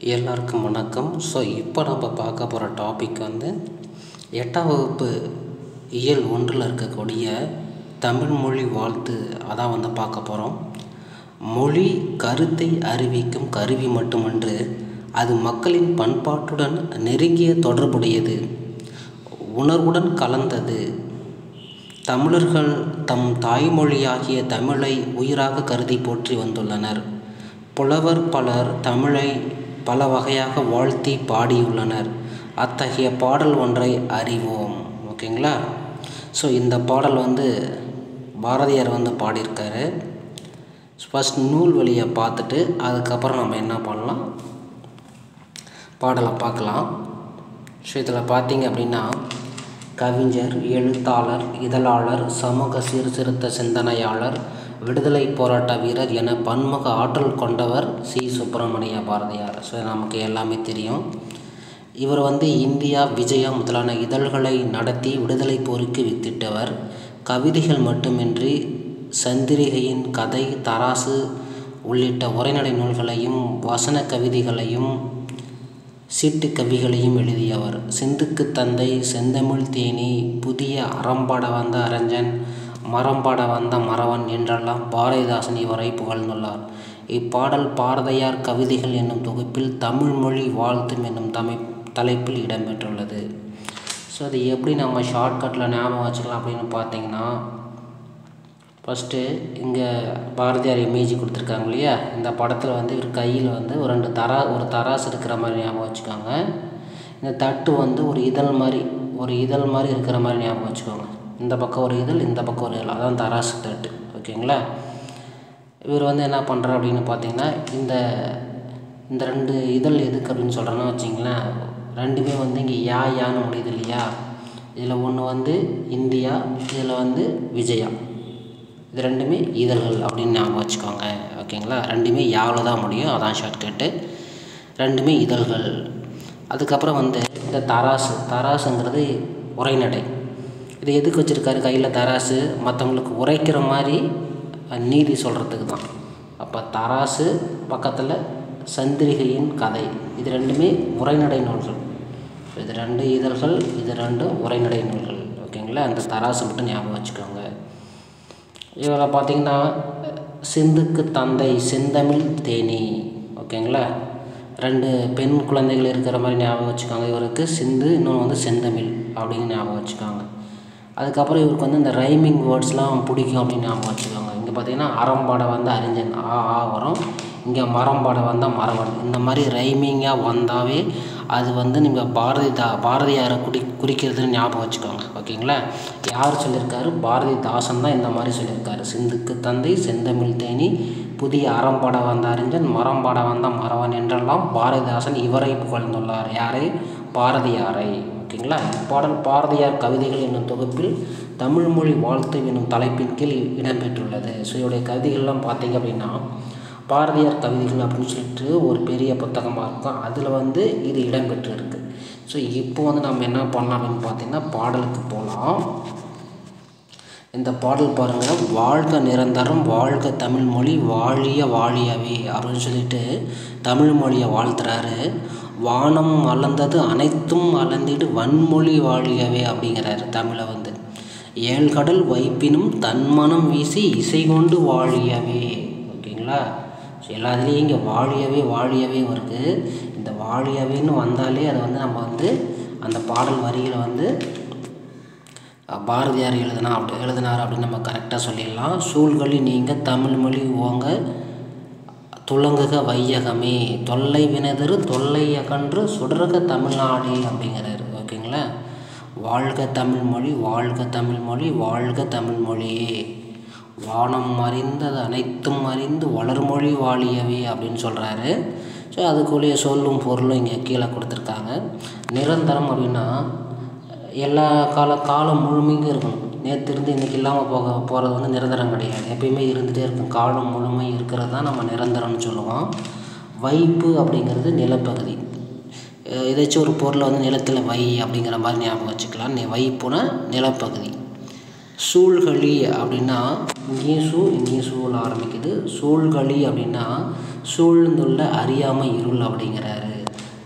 எல்லாருக்கும் வணக்கம் ஸோ இப்போ நம்ம பார்க்க போகிற டாபிக் வந்து எட்டாம் வகுப்பு இயல் ஒன்றில் இருக்கக்கூடிய தமிழ் மொழி வாழ்த்து அதான் வந்து பார்க்க போகிறோம் மொழி கருத்தை அறிவிக்கும் கருவி மட்டுமன்று அது மக்களின் பண்பாட்டுடன் நெருங்கிய தொடர்புடையது உணர்வுடன் கலந்தது தமிழர்கள் தம் தாய்மொழியாகிய தமிழை உயிராக கருதி போற்றி வந்துள்ளனர் புலவர் பலர் தமிழை பல வகையாக வாழ்த்தி பாடியுள்ளனர் அத்தகைய பாடல் ஒன்றை அறிவோம் ஓகேங்களா ஸோ இந்த பாடல் வந்து பாரதியார் வந்து பாடியிருக்காரு ஃபஸ்ட் நூல் வழியை பார்த்துட்டு அதுக்கப்புறம் நம்ம என்ன பண்ணலாம் பாடலை பார்க்கலாம் ஸோ இதில் பார்த்தீங்க அப்படின்னா கவிஞர் எழுத்தாளர் இதழாளர் சமூக சீர்திருத்த சிந்தனையாளர் விடுதலை போராட்ட வீரர் என பன்முக ஆற்றல் கொண்டவர் சி சுப்பிரமணிய பாரதியார் ஸோ நமக்கு எல்லாமே தெரியும் இவர் வந்து இந்தியா விஜயா முதலான இதழ்களை நடத்தி விடுதலை போருக்கு வித்திட்டவர் கவிதைகள் மட்டுமின்றி சந்திரிகையின் கதை தராசு உள்ளிட்ட உரைநடை நூல்களையும் வசன கவிதைகளையும் சீட்டு கவிகளையும் எழுதியவர் சிந்துக்கு தந்தை செந்தமிழ் தேனி புதிய அறம்பாட வந்த அரஞ்சன் மரம்பாட வந்த மறவன் என்றெல்லாம் பாரதிதாசன் இவரை புகழ்ந்துள்ளார் இப்பாடல் பாரதியார் கவிதைகள் என்னும் தொகுப்பில் தமிழ் மொழி வாழ்த்தும் என்னும் தமை தலைப்பில் இடம்பெற்றுள்ளது ஸோ அது எப்படி நம்ம ஷார்ட்கட்டில் ஞாபகம் வச்சுக்கலாம் அப்படின்னு பார்த்தீங்கன்னா ஃபஸ்ட்டு இங்கே பாரதியார் இமேஜ் கொடுத்துருக்காங்க இல்லையா இந்த படத்தில் வந்து இவர் கையில் வந்து ஒரு ரெண்டு தரா ஒரு தராசு இருக்கிற மாதிரி ஞாபகம் வச்சுக்கோங்க இந்த தட்டு வந்து ஒரு இதழ் மாதிரி ஒரு இதழ் மாதிரி இருக்கிற மாதிரி ஞாபகம் வச்சுக்கோங்க இந்த பக்கம் ஒரு இதழ் இந்த பக்கம் ஒரு இதழ் அதான் தராசு தட்டு ஓகேங்களா இவர் வந்து என்ன பண்ணுறார் அப்படின்னு பார்த்தீங்கன்னா இந்த இந்த ரெண்டு இதழ் எதுக்கு அப்படின்னு சொல்கிறேன்னா வச்சிங்களேன் ரெண்டுமே வந்து இங்கே யா யான்னு முடியுது இல்லையா இதில் ஒன்று வந்து இந்தியா இதில் வந்து விஜயா இது ரெண்டுமே இதழ்கள் அப்படின்னு ஞாபகம் வச்சுக்கோங்க ஓகேங்களா ரெண்டுமே யாவில் தான் முடியும் அதான் ஷார்ட்கட்டு ரெண்டுமே இதழ்கள் அதுக்கப்புறம் வந்து இந்த தராசு தராசுங்கிறது உரைநடை இது எதுக்கு வச்சுருக்காரு கையில் தராசு மற்றவங்களுக்கு உரைக்கிற மாதிரி நீதி சொல்கிறதுக்கு தான் அப்போ தராசு பக்கத்தில் சந்திரிகையின் கதை இது ரெண்டுமே உரைநடை நூல்கள் இது ரெண்டு இதழ்கள் இது ரெண்டும் உரைநடை நூல்கள் ஓகேங்களா அந்த தராசு மட்டும் ஞாபகம் வச்சுக்கோங்க இவரை பார்த்திங்கன்னா சிந்துக்கு தந்தை செந்தமிழ் தேனி ஓகேங்களா ரெண்டு பெண் குழந்தைகள் இருக்கிற மாதிரி ஞாபகம் வச்சுக்கோங்க இவருக்கு சிந்து இன்னொன்று வந்து செந்தமிழ் அப்படின்னு ஞாபகம் வச்சுக்கோங்க அதுக்கப்புறம் இவருக்கு வந்து இந்த ரைமிங் வேர்ட்ஸ்லாம் பிடிக்கும் அப்படின்னு ஞாபகம் வச்சுக்கோங்க இங்கே பார்த்தீங்கன்னா அறம்பாட வந்து அறிஞன் ஆ ஆ வரும் இங்கே மரம்பாட வந்தால் மரவன் இந்த மாதிரி ரைமிங்காக வந்தாவே அது வந்து நீங்கள் பாரதி தா பாரதியாரை குடி குறிக்கிறதுன்னு ஞாபகம் வச்சுக்கோங்க ஓகேங்களா யார் சொல்லியிருக்காரு பாரதிதாசன் தான் இந்த மாதிரி சொல்லியிருக்காரு சிந்துக்கு தந்தை செந்தமிழ் தேனி புதிய அறம்பாட வந்த அறிஞன் மரம்பாட வந்த மறவன் என்றெல்லாம் பாரதிதாசன் இவரை புகழ்ந்துள்ளார் யாரை பாரதியாரை ஓகேங்களா இப்பாடல் பாரதியார் கவிதைகள் என்னும் தொகுப்பில் தமிழ் மொழி வாழ்த்து என்னும் தலைப்பின் கீழ் இடம்பெற்றுள்ளது ஸோ இவருடைய கவிதைகள்லாம் பார்த்தீங்க அப்படின்னா பாரதியார் கவிதைகள் அப்படின்னு சொல்லிட்டு ஒரு பெரிய புத்தகமாக இருக்கும் அதில் வந்து இது இடம்பெற்று இருக்குது ஸோ இப்போ வந்து நம்ம என்ன பண்ணலாம் அப்படின்னு பார்த்தீங்கன்னா பாடலுக்கு போகலாம் இந்த பாடல் பாருங்கள் வாழ்க நிரந்தரம் வாழ்க தமிழ் மொழி வாழிய வாழியவே அப்படின்னு சொல்லிட்டு தமிழ் மொழியை வாழ்த்துறாரு வானம் அளந்தது அனைத்தும் அளந்திடு வன்மொழி வாழியவே அப்படிங்கிறாரு தமிழை வந்து ஏழ்கடல் வைப்பினும் தன்மனம் வீசி இசை கொண்டு வாழியவே ஓகேங்களா ஸோ எல்லாத்துலேயும் இங்கே வாழியவே வாழியவே வருது இந்த வாழியவேன்னு வந்தாலே அதை வந்து நம்ம வந்து அந்த பாடல் வரிகளை வந்து பாரதியார் எழுதினா அப்படி எழுதினார் அப்படின்னு நம்ம கரெக்டாக சொல்லிடலாம் சூழ்களி நீங்கள் தமிழ் மொழி ஓங்க துளங்குக வையகமே தொல்லை வினதரு தொல்லை அகன்று சுடரக தமிழ்நாடு அப்படிங்கிறாரு ஓகேங்களா வாழ்க தமிழ் மொழி வாழ்க தமிழ் மொழி வாழ்க தமிழ் மொழியே வானம் அறிந்தது அனைத்தும் அறிந்து வளர்மொழி வாழியவே அப்படின்னு சொல்கிறாரு ஸோ அதுக்குள்ளேயே சொல்லும் பொருளும் இங்கே கீழே கொடுத்துருக்காங்க நிரந்தரம் அப்படின்னா எல்லா கால காலம் முழுமையும் இருக்கணும் நேற்று இருந்து இன்றைக்கி இல்லாமல் போக போகிறது வந்து நிரந்தரம் கிடையாது எப்பயுமே இருந்துகிட்டே இருக்கும் காலம் முழுமை இருக்கிறது தான் நம்ம நிரந்தரம்னு சொல்லுவோம் வைப்பு அப்படிங்கிறது நிலப்பகுதி ஏதாச்சும் ஒரு பொருளை வந்து நிலத்தில் வை அப்படிங்கிற மாதிரி ஞாபகம் வச்சுக்கலாம் நீ வைப்புனா நிலப்பகுதி சூழ்களி அப்படின்னா இங்கேயும் சூ இங்கேயும் சூழ் ஆரம்பிக்குது சூழ்களி அப்படின்னா சூழ்ந்துள்ள அறியாமை இருள் அப்படிங்கிறாரு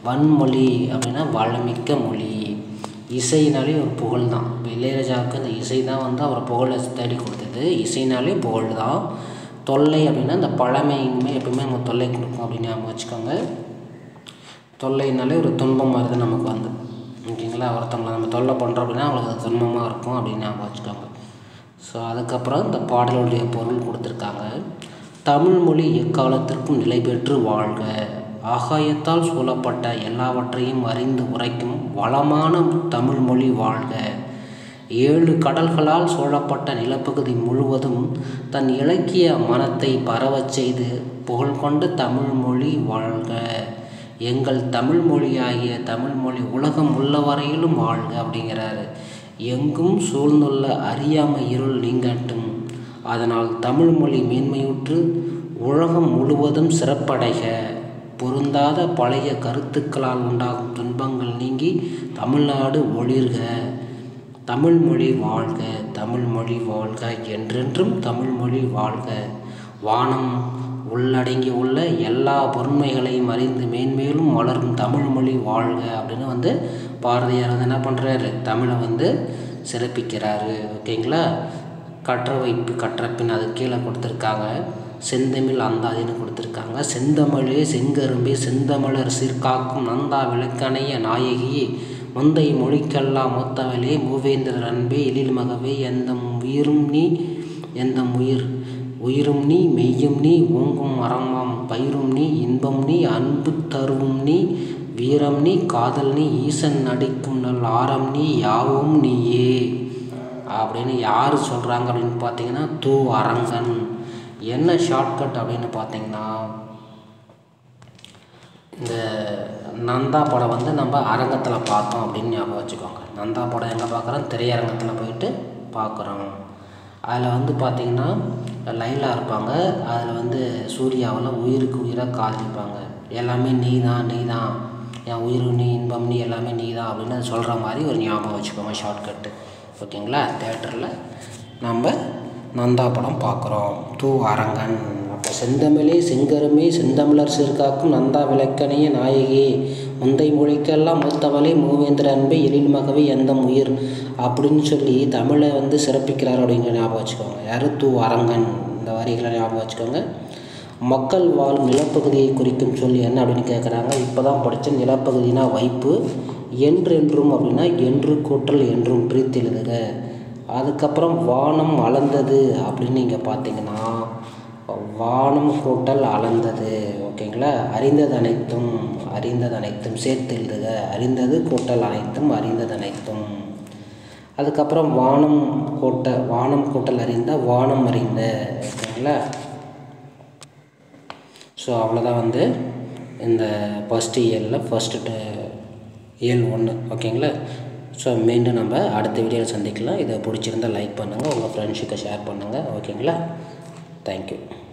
வன்மொழி அப்படின்னா வளமிக்க மொழி இசைனாலே ஒரு புகழ் தான் இப்போ இளையராஜாவுக்கு அந்த இசை தான் வந்து அவர் புகழை தேடி கொடுத்தது இசைனாலே புகழ் தான் தொல்லை அப்படின்னா இந்த பழமையுமே எப்பவுமே நம்ம தொல்லை கொடுக்கும் அப்படின்னு ஞாபகம் வச்சுக்கோங்க தொல்லைனாலே ஒரு துன்பம் மாதிரி தான் நமக்கு வந்து ஓகேங்களா ஒருத்தவங்களை நம்ம தொல்லை பண்ணுறோம் அப்படின்னா அவங்களுக்கு அது துன்பமாக இருக்கும் அப்படின்னு ஞாபகம் வச்சுக்கோங்க ஸோ அதுக்கப்புறம் இந்த பாடலுடைய பொருள் கொடுத்துருக்காங்க தமிழ் மொழி எக்காலத்திற்கும் நிலை பெற்று வாழ்க ஆகாயத்தால் சூழப்பட்ட எல்லாவற்றையும் அறிந்து உரைக்கும் வளமான தமிழ் மொழி வாழ்க ஏழு கடல்களால் சூழப்பட்ட நிலப்பகுதி முழுவதும் தன் இலக்கிய மனத்தை பரவச் செய்து புகழ் கொண்ட தமிழ் மொழி வாழ்க எங்கள் தமிழ் மொழியாகிய தமிழ் மொழி உலகம் உள்ள வரையிலும் வாழ்க அப்படிங்கிறாரு எங்கும் சூழ்ந்துள்ள அறியாமை இருள் நீங்கட்டும் அதனால் தமிழ் மொழி மேன்மையுற்று உலகம் முழுவதும் சிறப்படைக பொருந்தாத பழைய கருத்துக்களால் உண்டாகும் துன்பங்கள் நீங்கி தமிழ்நாடு ஒளிர்க தமிழ் மொழி வாழ்க தமிழ் மொழி வாழ்க என்றென்றும் தமிழ் மொழி வாழ்க வானம் உள்ளடங்கி உள்ள எல்லா பொருண்மைகளையும் அறிந்து மேன்மேலும் வளரும் தமிழ் மொழி வாழ்க அப்படின்னு வந்து பாரதியார் வந்து என்ன பண்ணுறாரு தமிழை வந்து சிறப்பிக்கிறாரு ஓகேங்களா கற்ற வைப்பு கற்றப்பின் அது கீழே கொடுத்துருக்காங்க செந்தமிழ் அந்தாதின்னு கொடுத்துருக்காங்க செந்தமிழே செங்கரும்பே செந்தமிழர் சீர்காக்கும் நந்தா விளக்கணைய நாயகியே முந்தை மொழிக்கெல்லாம் மூத்தவளே மூவேந்தர் அன்பே எழில் மகவே எந்த உயிரும் நீ எந்த உயிர் உயிரும் நீ மெய்யும் நீ ஓங்கும் மரமாம் பயிரும் நீ இன்பம் நீ அன்பு தருவும் நீ வீரம் நீ காதல் நீ ஈசன் நடிக்கும் நல் ஆரம் நீ யாவும் நீயே அப்படின்னு யார் சொல்கிறாங்க அப்படின்னு பார்த்தீங்கன்னா தூ அரங்கன் என்ன ஷார்ட்கட் அப்படின்னு பார்த்தீங்கன்னா இந்த நந்தா படம் வந்து நம்ம அரங்கத்தில் பார்த்தோம் அப்படின்னு ஞாபகம் வச்சுக்கோங்க நந்தா படம் எங்கே பார்க்குறோம் திரையரங்கத்தில் போயிட்டு பார்க்குறோம் அதில் வந்து பார்த்திங்கன்னா லைலா இருப்பாங்க அதில் வந்து சூர்யாவில் உயிருக்கு உயிராக காதலிப்பாங்க எல்லாமே நீ தான் நீ தான் என் உயிர் நீ இன்பம் நீ எல்லாமே நீ தான் அப்படின்னு சொல்கிற மாதிரி ஒரு ஞாபகம் வச்சுக்கோங்க ஷார்ட்கட்டு ஓகேங்களா தேட்டரில் நம்ம நந்தா படம் பார்க்குறோம் தூ அரங்கன் அப்போ செந்தமிழே செங்கருமே செந்தமிழர் சீர்காக்கும் நந்தா விளக்கணைய நாயகி முந்தை மொழிக்கெல்லாம் மூத்தவளே மூவேந்திர அன்பே எழில் மகவே எந்த உயிர் அப்படின்னு சொல்லி தமிழை வந்து சிறப்பிக்கிறார் அப்படிங்கிற ஞாபகம் வச்சுக்கோங்க யார் தூ அரங்கன் இந்த வரிகளை ஞாபகம் வச்சுக்கோங்க மக்கள் வாழும் நிலப்பகுதியை குறிக்கும் சொல்லி என்ன அப்படின்னு கேட்குறாங்க இப்போ தான் படித்த நிலப்பகுதினா வைப்பு என்றென்றும் அப்படின்னா என்று கூட்டல் என்றும் பிரித்து எழுதுக அதுக்கப்புறம் வானம் அளந்தது அப்படின்னு நீங்கள் பார்த்தீங்கன்னா வானம் கூட்டல் அளந்தது ஓகேங்களா அறிந்தது அனைத்தும் அறிந்தது அனைத்தும் சேர்த்து எழுதுக அறிந்தது கூட்டல் அனைத்தும் அறிந்தது அனைத்தும் அதுக்கப்புறம் வானம் கூட்ட வானம் கூட்டல் அறிந்த வானம் அறிந்த ஓகேங்களா ஸோ அவ்வளோதான் வந்து இந்த ஃபஸ்ட்டு இயரில் ஃபஸ்ட்டு இயல் ஒன்று ஓகேங்களா ஸோ மீண்டும் நம்ம அடுத்த வீடியோவில் சந்திக்கலாம் இதை பிடிச்சிருந்தால் லைக் பண்ணுங்கள் உங்கள் ஃப்ரெண்ட்ஸுக்கு ஷேர் பண்ணுங்கள் ஓகேங்களா தேங்க்யூ